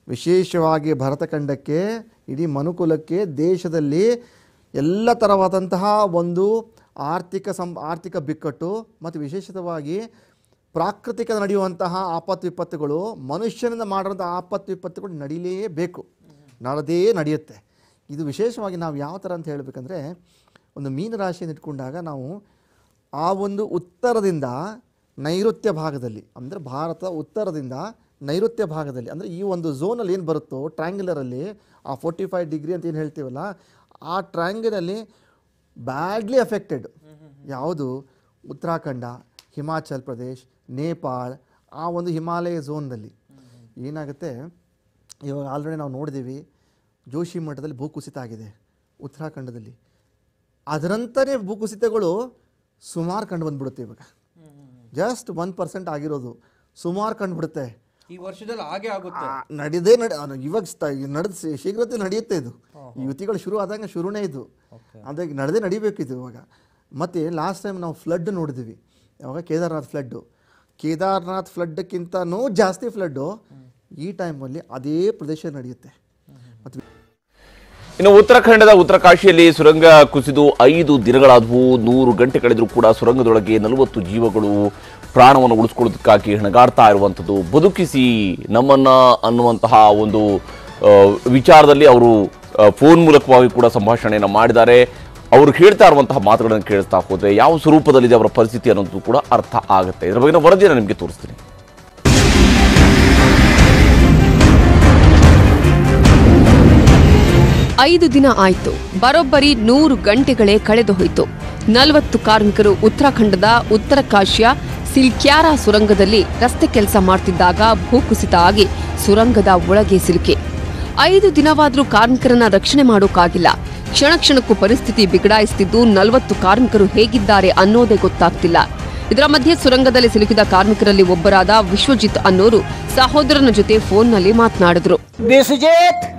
ವಿಶೇಷವಾಗಿ ಭರತಖಂಡಕ್ಕೆ ಇಡೀ ಮನುಕುಲಕ್ಕೆ ದೇಶದಲ್ಲಿ ಎಲ್ಲ ಥರವಾದಂತಹ ಒಂದು ಆರ್ಥಿಕ ಸಂ ಆರ್ಥಿಕ ಬಿಕ್ಕಟ್ಟು ಮತ್ತು ವಿಶೇಷವಾಗಿ ಪ್ರಾಕೃತಿಕ ನಡೆಯುವಂತಹ ಆಪತ್ತು ವಿಪತ್ತುಗಳು ಮನುಷ್ಯನಿಂದ ಮಾಡಿರೋಂಥ ಆಪತ್ತು ವಿಪತ್ತುಗಳು ನಡೀಲೇಬೇಕು ನಡೆದೇ ನಡೆಯುತ್ತೆ ಇದು ವಿಶೇಷವಾಗಿ ನಾವು ಯಾವ ಥರ ಅಂತ ಹೇಳಬೇಕಂದ್ರೆ ಒಂದು ಮೀನರಾಶಿಯನ್ನು ಇಟ್ಕೊಂಡಾಗ ನಾವು ಆ ಒಂದು ಉತ್ತರದಿಂದ ನೈಋತ್ಯ ಭಾಗದಲ್ಲಿ ಅಂದರೆ ಭಾರತ ಉತ್ತರದಿಂದ ನೈಋತ್ಯ ಭಾಗದಲ್ಲಿ ಅಂದರೆ ಈ ಒಂದು ಝೋನಲ್ಲಿ ಏನು ಬರುತ್ತೋ ಟ್ರ್ಯಾಂಗ್ಯುಲರಲ್ಲಿ ಆ ಫೋರ್ಟಿ ಫೈವ್ ಡಿಗ್ರಿ ಅಂತ ಏನು ಹೇಳ್ತೀವಲ್ಲ ಆ ಟ್ರ್ಯಾಂಗಲಲ್ಲಿ ಬ್ಯಾಡ್ಲಿ ಅಫೆಕ್ಟೆಡ್ ಯಾವುದು ಉತ್ತರಾಖಂಡ ಹಿಮಾಚಲ್ ಪ್ರದೇಶ್ ನೇಪಾಳ್ ಆ ಒಂದು ಹಿಮಾಲಯ ಝೋನ್ದಲ್ಲಿ ಏನಾಗುತ್ತೆ ಇವಾಗ ಆಲ್ರೆಡಿ ನಾವು ನೋಡಿದ್ದೀವಿ ಜೋಶಿ ಮಠದಲ್ಲಿ ಭೂಕುಸಿತ ಆಗಿದೆ ಉತ್ತರಾಖಂಡದಲ್ಲಿ ಅದರಂತನೇ ಭೂಕುಸಿತಗಳು ಸುಮಾರು ಕಂಡು ಬಂದ್ಬಿಡುತ್ತೆ ಇವಾಗ ಜಸ್ಟ್ ಒನ್ ಪರ್ಸೆಂಟ್ ಆಗಿರೋದು ಸುಮಾರು ಕಂಡುಬಿಡುತ್ತೆ ಈ ವರ್ಷದಲ್ಲಿ ಹಾಗೆ ಆಗುತ್ತೆ ಆ, ನಡೆದೇ ನಡೆ ಆ, ಇವಾಗ ನಡೆದ ಶೀಘ್ರತೆ ನಡೆಯುತ್ತೆ ಇದು ಈ ಯುತಿಗಳು ಶುರು ಆದಂಗೆ ಶುರುನೇ ಇದು ಅಂದರೆ ನಡೆದೇ ನಡಿಬೇಕು ಇದು ಇವಾಗ ಮತ್ತು ಲಾಸ್ಟ್ ಟೈಮ್ ನಾವು ಫ್ಲಡ್ ನೋಡಿದ್ವಿ ಯಾವಾಗ ಕೇದಾರ್ನಾಥ್ ಫ್ಲಡ್ಡು ಕೇದಾರ್ನಾಥ್ ಫ್ಲಡ್ಕ್ಕಿಂತನೂ ಜಾಸ್ತಿ ಫ್ಲಡ್ಡು ಈ ಟೈಮಲ್ಲಿ ಅದೇ ಪ್ರದೇಶ ನಡೆಯುತ್ತೆ ಮತ್ತು ಇನ್ನು ಉತ್ತರಾಖಂಡದ ಉತ್ತರಕಾಶಿಯಲ್ಲಿ ಸುರಂಗ ಕುಸಿದು ಐದು ದಿನಗಳಾದವು ನೂರು ಗಂಟೆ ಕಳೆದರೂ ಕೂಡ ಸುರಂಗದೊಳಗೆ ನಲವತ್ತು ಜೀವಗಳು ಪ್ರಾಣವನ್ನು ಉಳಿಸ್ಕೊಳ್ಳೋದಕ್ಕಾಗಿ ಹೆಣಗಾಡ್ತಾ ಇರುವಂಥದ್ದು ಬದುಕಿಸಿ ನಮ್ಮನ್ನ ಅನ್ನುವಂತಹ ಒಂದು ಆ, ವಿಚಾರದಲ್ಲಿ ಅವರು ಫೋನ್ ಮೂಲಕವಾಗಿ ಕೂಡ ಸಂಭಾಷಣೆಯನ್ನು ಮಾಡಿದ್ದಾರೆ ಅವರು ಹೇಳ್ತಾ ಇರುವಂತಹ ಮಾತುಗಳನ್ನು ಕೇಳಿಸ್ತಾ ಹೋದ್ರೆ ಯಾವ ಸ್ವರೂಪದಲ್ಲಿದೆ ಅವರ ಪರಿಸ್ಥಿತಿ ಅನ್ನೋದು ಕೂಡ ಅರ್ಥ ಆಗುತ್ತೆ ಇದರ ಬಗ್ಗೆ ವರದಿಯನ್ನು ನಿಮಗೆ ತೋರಿಸ್ತೀನಿ ಐದು ದಿನ ಆಯ್ತು ಬರೋಬ್ಬರಿ ನೂರು ಗಂಟೆಗಳೇ ಕಳೆದು ಹೋಯಿತು ನಲವತ್ತು ಕಾರ್ಮಿಕರು ಉತ್ತರಾಖಂಡದ ಉತ್ತರ ಕಾಶ್ಯ ಸಿಲ್ಕ್ಯಾರಾ ಸುರಂಗದಲ್ಲಿ ರಸ್ತೆ ಕೆಲಸ ಮಾಡ್ತಿದ್ದಾಗ ಭೂಕುಸಿತ ಆಗಿ ಸುರಂಗದ ಒಳಗೆ ಸಿಲುಕೆ ಐದು ದಿನವಾದ್ರೂ ಕಾರ್ಮಿಕರನ್ನ ರಕ್ಷಣೆ ಮಾಡೋಕ್ಕಾಗಿಲ್ಲ ಕ್ಷಣ ಕ್ಷಣಕ್ಕೂ ಪರಿಸ್ಥಿತಿ ಬಿಗಡಾಯಿಸುತ್ತಿದ್ದು ನಲವತ್ತು ಕಾರ್ಮಿಕರು ಹೇಗಿದ್ದಾರೆ ಅನ್ನೋದೇ ಗೊತ್ತಾಗ್ತಿಲ್ಲ ಇದರ ಮಧ್ಯೆ ಸುರಂಗದಲ್ಲಿ ಸಿಲುಕಿದ ಕಾರ್ಮಿಕರಲ್ಲಿ ಒಬ್ಬರಾದ ವಿಶ್ವಜಿತ್ ಅನ್ನೋರು ಸಹೋದರನ ಜೊತೆ ಫೋನ್ನಲ್ಲಿ ಮಾತನಾಡಿದ್ರು ವಿಶ್ವಜಿತ್